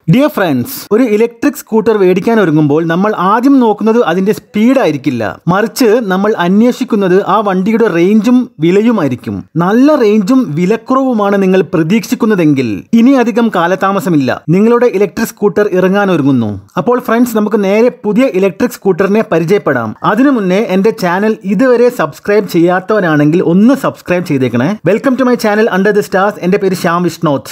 Dear friends ഒരു electric scooter മേടിക്കാൻ ഒരുങ്ങുമ്പോൾ നമ്മൾ ആദ്യം നോക്കുന്നത് അതിന്റെ സ്പീഡ് ആയിരിക്കില്ല മറിച്ച് നമ്മൾ അന്വേഷിക്കുന്നത് ആ വണ്ടിയുടെ റേഞ്ചും വിലയുമായിരിക്കും നല്ല റേഞ്ചും വിലക്കുറവുമാണ് നിങ്ങൾ പ്രതീക്ഷിക്കുന്നതെങ്കിൽ ഇനി അധികം കാലതാമസമില്ല നിങ്ങളുടെ ഇലക്ട്രിക് സ്കൂട്ടർ ഇറങ്ങാൻ ഒരുങ്ങുന്നു അപ്പോൾ ഫ്രണ്ട്സ് നമുക്ക് നേരെ പുതിയ ഇലക്ട്രിക് സ്കൂട്ടറിനെ പരിചയപ്പെടാം അതിനു മുന്നേ എന്റെ ചാനൽ ഇതുവരെ സബ്സ്ക്രൈബ് ചെയ്യാത്തവരാണെങ്കിൽ ഒന്ന് സബ്സ്ക്രൈബ് ചെയ്തേക്കണേ welcome to my channel under the stars എന്റെ പേര് ശ്യാം വിഷ്ണോത്ത്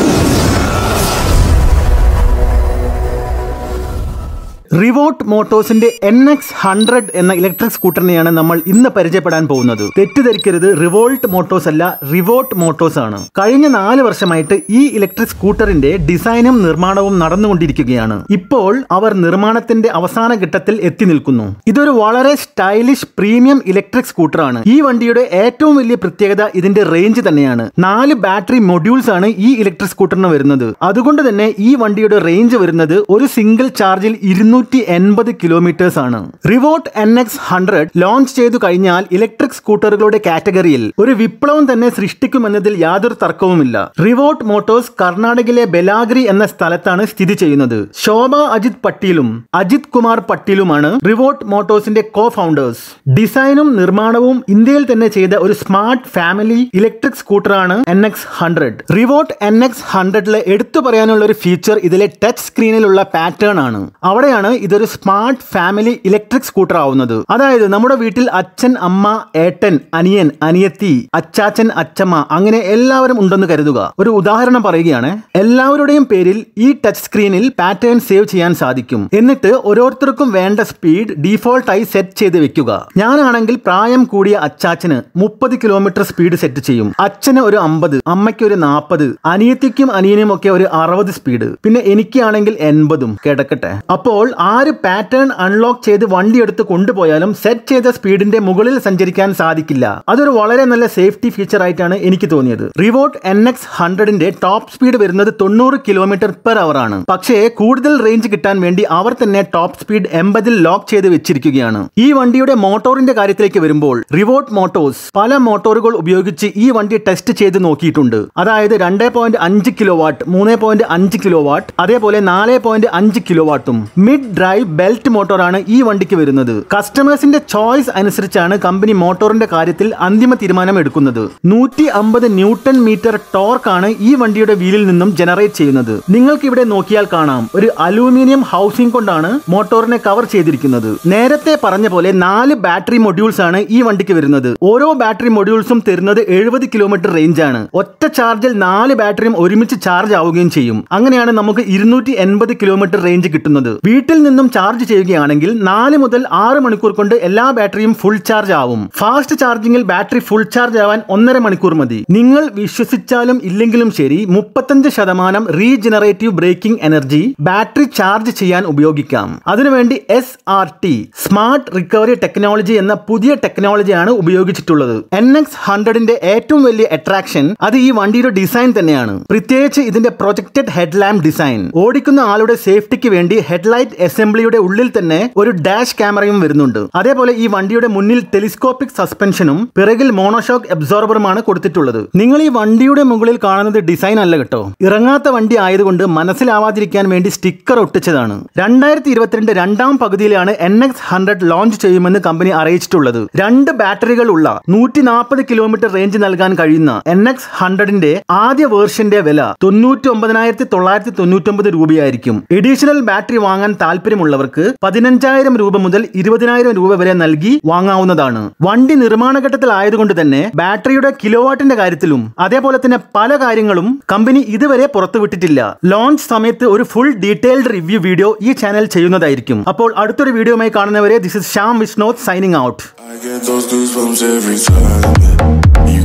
റിവോട്ട് മോട്ടോഴ്സിന്റെ എൻ എക്സ് ഹൺഡ്രഡ് എന്ന ഇലക്ട്രിക് സ്കൂട്ടറിനെയാണ് നമ്മൾ ഇന്ന് പരിചയപ്പെടാൻ പോകുന്നത് തെറ്റിദ്ധരിക്കരുത് റിവോൾട്ട് മോട്ടോഴ്സ് അല്ല റിവോട്ട് മോട്ടോഴ്സ് ആണ് കഴിഞ്ഞ നാല് വർഷമായിട്ട് ഈ ഇലക്ട്രിക് സ്കൂട്ടറിന്റെ ഡിസൈനും നിർമ്മാണവും നടന്നുകൊണ്ടിരിക്കുകയാണ് ഇപ്പോൾ അവർ നിർമ്മാണത്തിന്റെ അവസാന ഘട്ടത്തിൽ എത്തി നിൽക്കുന്നു ഇതൊരു വളരെ സ്റ്റൈലിഷ് പ്രീമിയം ഇലക്ട്രിക് സ്കൂട്ടറാണ് ഈ വണ്ടിയുടെ ഏറ്റവും വലിയ പ്രത്യേകത ഇതിന്റെ റേഞ്ച് തന്നെയാണ് നാല് ബാറ്ററി മൊഡ്യൂൾസ് ആണ് ഈ ഇലക്ട്രിക് സ്കൂട്ടറിന് വരുന്നത് അതുകൊണ്ട് തന്നെ ഈ വണ്ടിയുടെ റേഞ്ച് വരുന്നത് ഒരു സിംഗിൾ ചാർജിൽ ഇരുന്നൂറ്റി എൺപത് കിലോമീറ്റേഴ്സ് ആണ് Rivot N X hundred launch ചെയ്തു കഴിഞ്ഞാൽ ഇലക്ട്രിക് സ്കൂട്ടറുകളുടെ കാറ്റഗറിയിൽ ഒരു വിപ്ലവം തന്നെ സൃഷ്ടിക്കുമെന്നതിൽ യാതൊരു തർക്കവുമില്ല റിവോട്ട് മോട്ടോഴ്സ് കർണാടകയിലെ ബെലാഗ്രി എന്ന സ്ഥലത്താണ് സ്ഥിതി ചെയ്യുന്നത് ശോഭ അജിത് പട്ടീലും അജിത് കുമാർ പട്ടീലുമാണ് റിവോട്ട് മോട്ടോഴ്സിന്റെ കോ ഫൗണ്ടേഴ്സ് ഡിസൈനും നിർമ്മാണവും ഇന്ത്യയിൽ തന്നെ ചെയ്ത ഒരു സ്മാർട്ട് ഫാമിലി ഇലക്ട്രിക് സ്കൂട്ടറാണ് N X hundred Rivot N X ഹൺഡ്രഡിലെ എടുത്തു പറയാനുള്ള ഒരു ഫീച്ചർ ഇതിലെ ടച്ച് സ്ക്രീനിലുള്ള പാറ്റേൺ ആണ് അവിടെയാണ് ഇതൊരു സ്മാർട്ട് ഫാമിലി ഇലക്ട്രിക് സ്കൂട്ടർ ആവുന്നത് അതായത് നമ്മുടെ വീട്ടിൽ അച്ഛൻ അമ്മ ഏട്ടൻ അനിയൻ അനിയത്തി അച്ചാച്ചൻ അച്ചമ്മ അങ്ങനെ എല്ലാവരും ഉണ്ടെന്ന് കരുതുക ഒരു ഉദാഹരണം പറയുകയാണ് എല്ലാവരുടെയും പേരിൽ ഈ ടച്ച് സ്ക്രീനിൽ പാറ്റേൺ സേവ് ചെയ്യാൻ സാധിക്കും എന്നിട്ട് ഓരോരുത്തർക്കും വേണ്ട സ്പീഡ് ഡീഫോൾട്ടായി സെറ്റ് ചെയ്ത് വെക്കുക ഞാനാണെങ്കിൽ പ്രായം കൂടിയ അച്ചാച്ചന് മുപ്പത് കിലോമീറ്റർ സ്പീഡ് സെറ്റ് ചെയ്യും അച്ഛന് ഒരു അമ്പത് അമ്മയ്ക്ക് ഒരു നാൽപ്പത് അനിയത്തിക്കും അനിയനും ഒക്കെ ഒരു അറുപത് സ്പീഡ് പിന്നെ എനിക്കാണെങ്കിൽ എൺപതും കിടക്കട്ടെ അപ്പോൾ ആര് പാറ്റേൺ അൺലോക്ക് ചെയ്ത് വണ്ടി എടുത്ത് കൊണ്ടുപോയാലും സെറ്റ് ചെയ്ത സ്പീഡിന്റെ മുകളിൽ സഞ്ചരിക്കാൻ സാധിക്കില്ല അതൊരു വളരെ നല്ല സേഫ്റ്റി ഫീച്ചർ ആയിട്ടാണ് എനിക്ക് തോന്നിയത് റിവോട്ട് എൻ എക്സ് ഹൺഡ്രഡിന്റെ ടോപ്പ് സ്പീഡ് വരുന്നത് തൊണ്ണൂറ് കിലോമീറ്റർ പെർ അവർ ആണ് പക്ഷേ കൂടുതൽ റേഞ്ച് കിട്ടാൻ വേണ്ടി അവർ തന്നെ ടോപ്പ് സ്പീഡ് എൺപതിൽ ലോക്ക് ചെയ്ത് വെച്ചിരിക്കുകയാണ് ഈ വണ്ടിയുടെ മോട്ടോറിന്റെ കാര്യത്തിലേക്ക് വരുമ്പോൾ റിവോട്ട് മോട്ടോഴ്സ് പല മോട്ടോറുകൾ ഉപയോഗിച്ച് ഈ വണ്ടി ടെസ്റ്റ് ചെയ്ത് നോക്കിയിട്ടുണ്ട് അതായത് രണ്ട് പോയിന്റ് അഞ്ച് കിലോ വാട്ട് മൂന്ന് പോയിന്റ് അഞ്ച് കിലോ വാട്ട് അതേപോലെ നാല് പോയിന്റ് അഞ്ച് കിലോ വാട്ടും മിഡ് ഡ്രൈവ് ബെൽറ്റ് മോട്ടോറാണ് ഈ വണ്ടിക്ക് വരുന്നത് കസ്റ്റമേഴ്സിന്റെ ചോയ്സ് അനുസരിച്ചാണ് കമ്പനി മോട്ടോറിന്റെ കാര്യത്തിൽ അന്തിമ തീരുമാനം എടുക്കുന്നത് നൂറ്റി അമ്പത് ന്യൂട്ടൺ മീറ്റർ ടോർക്കാണ് ഈ വണ്ടിയുടെ വീലിൽ നിന്നും ജനറേറ്റ് ചെയ്യുന്നത് നിങ്ങൾക്ക് ഇവിടെ നോക്കിയാൽ കാണാം ഒരു അലൂമിനിയം ഹൗസിംഗ് കൊണ്ടാണ് മോട്ടോറിനെ കവർ ചെയ്തിരിക്കുന്നത് നേരത്തെ പറഞ്ഞ പോലെ നാല് ബാറ്ററി മൊഡ്യൂൾസ് ആണ് ഈ വണ്ടിക്ക് വരുന്നത് ഓരോ ബാറ്ററി മൊഡ്യൂൾസും തരുന്നത് എഴുപത് കിലോമീറ്റർ റേഞ്ച് ആണ് ഒറ്റ ചാർജിൽ നാല് ബാറ്ററിയും ഒരുമിച്ച് ചാർജ് ആവുകയും ചെയ്യും അങ്ങനെയാണ് നമുക്ക് ഇരുന്നൂറ്റി എൺപത് കിലോമീറ്റർ റേഞ്ച് കിട്ടുന്നത് വീട്ടിൽ നിന്നും ചാർജ് ചെയ്യുകയാണെങ്കിൽ നാല് മുതൽ ആറ് മണിക്കൂർ കൊണ്ട് എല്ലാ ബാറ്ററിയും ഫുൾ ചാർജ് ആവും ഫാസ്റ്റ് ചാർജിങ്ങിൽ ബാറ്ററി ഫുൾ ചാർജ് ആവാൻ ഒന്നര മണിക്കൂർ മതി നിങ്ങൾ വിശ്വസിച്ചാലും ഇല്ലെങ്കിലും ശരി മുപ്പത്തഞ്ച് ശതമാനം regenerative braking energy battery charge ചെയ്യാൻ ഉപയോഗിക്കാം അതിനുവേണ്ടി S R T smart recovery technology എന്ന പുതിയ ടെക്നോളജിയാണ് ഉപയോഗിച്ചിട്ടുള്ളത് എൻ എക്സ് ഹൺഡ്രഡിന്റെ ഏറ്റവും വലിയ അട്രാക്ഷൻ അത് ഈ വണ്ടിയുടെ ഡിസൈൻ തന്നെയാണ് പ്രത്യേകിച്ച് ഇതിന്റെ പ്രൊജക്റ്റഡ് ഹെഡ് ലാമ്പ് ഡിസൈൻ ഓടിക്കുന്ന ആളുടെ സേഫ്റ്റിക്ക് വേണ്ടി ഹെഡ്ലൈറ്റ് അസംബ്ലിയുടെ ഉള്ളിൽ തന്നെ ഒരു ഡാഷ് ക്യാമറയും വരുന്നുണ്ട് അതേപോലെ ഈ വണ്ടിയുടെ മുന്നിൽ ടെലിസ്കോപ്പിക് സസ്പെൻഷനും പിറകിൽ മോണോഷോക്ക് അബ്സോർബറുമാണ് കൊടുത്തിട്ടുള്ളത് നിങ്ങൾ ഈ വണ്ടിയുടെ മുകളിൽ കാണുന്നത് ഡിസൈൻ അല്ല കേട്ടോ ഇറങ്ങാത്ത വണ്ടി ആയതുകൊണ്ട് മനസ്സിലാവാതിരിക്കാൻ വേണ്ടി സ്റ്റിക്കർ ഒട്ടിച്ചതാണ് രണ്ടായിരത്തി ഇരുപത്തിരണ്ട് രണ്ടാം പകുതിയിലാണ് എൻ എക്സ് ഹൺഡ്രഡ് ലോഞ്ച് ചെയ്യുമെന്ന് കമ്പനി അറിയിച്ചിട്ടുള്ളത് രണ്ട് ബാറ്ററികൾ ഉള്ള നൂറ്റി നാൽപ്പത് കിലോമീറ്റർ റേഞ്ച് നൽകാൻ കഴിയുന്ന എൻ എക്സ് ഹൺഡ്രഡിന്റെ ആദ്യ വേർഷന്റെ വില തൊണ്ണൂറ്റി ഒമ്പതിനായിരത്തി തൊള്ളായിരത്തി തൊണ്ണൂറ്റൊമ്പത് രൂപയായിരിക്കും എഡീഷണൽ ബാറ്ററി വാങ്ങാൻ താല്പര്യമുള്ളവർക്ക് പതിനഞ്ചായിരം രൂപ മുതൽ ഇരുപതിനായിരം രൂപ വരെ നൽകി വാങ്ങാവുന്നതാണ് വണ്ടി നിർമ്മാണ ഘട്ടത്തിലായതുകൊണ്ട് തന്നെ ബാറ്ററിയുടെ കിലോവാട്ടിന്റെ കാര്യത്തിലും അതേപോലെ തന്നെ പല കാര്യങ്ങളും കമ്പനി ഇതുവരെ പുറത്തുവിട്ടിട്ടില്ല ലോഞ്ച് സമയത്ത് ഒരു ഫുൾ ഡീറ്റെയിൽഡ് റിവ്യൂ വീഡിയോ ഈ ചാനൽ ചെയ്യുന്നതായിരിക്കും അപ്പോൾ അടുത്തൊരു വീഡിയോയുമായി കാണുന്നവരെ this is Shyam Vishnoth signing out I get those goosebumps every time. You